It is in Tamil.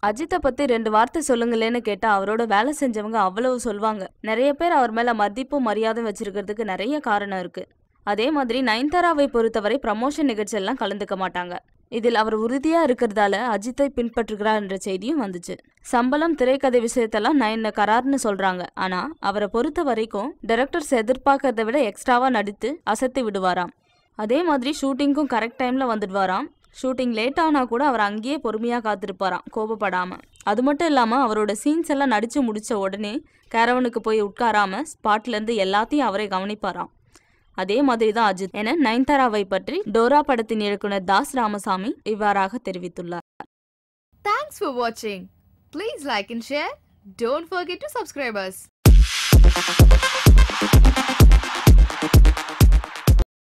அஜித்தை பத்தி ரெண்டு வார்த்தை சொல்லுங்களேன்னு கேட்டா அவரோட வேலை செஞ்சவங்க அவ்வளவு சொல்வாங்க நிறைய பேர் அவர் மேல மதிப்பும் மரியாதை வச்சிருக்கிறதுக்கு நிறைய காரணம் இருக்கு அதே மாதிரி நயன்தாராவை பொறுத்தவரை ப்ரமோஷன் நிகழ்ச்சியெல்லாம் கலந்துக்க மாட்டாங்க இதில் அவர் உறுதியா இருக்கிறதால அஜித்தை பின்பற்றுகிறார் என்ற செய்தியும் வந்துச்சு சம்பளம் திரைக்கதை விஷயத்தெல்லாம் நயன் கரார்னு சொல்றாங்க ஆனா அவரை பொறுத்த வரைக்கும் டைரக்டர்ஸ் எதிர்பார்க்கறதை விட எக்ஸ்ட்ராவா நடித்து அசத்தி விடுவாராம் அதே மாதிரி ஷூட்டிங்க்கும் கரெக்ட் டைம்ல வந்துடுவாராம் ஷூட்டிங் லேட் ஆனா கூட அவர் அங்கேயே பொறுமையா காத்திருப்பாராம் கோபப்படாம அது மட்டும் இல்லாம அவரோட சீன்ஸ் எல்லாம் நடிச்சு முடிச்ச உடனே கேரவனுக்கு போய் உட்காராம ஸ்பாட்ல இருந்து எல்லாத்தையும் அவரே கவனிப்பாராம் அதே மாதிரி தான் அஜித் என நயன்தாராவை பற்றி டோரா படத்தின் இயக்குனர் தாஸ் ராமசாமி இவ்வாறாக தெரிவித்துள்ளார் Thanks for watching. Please like and share. Don't forget to subscribe us.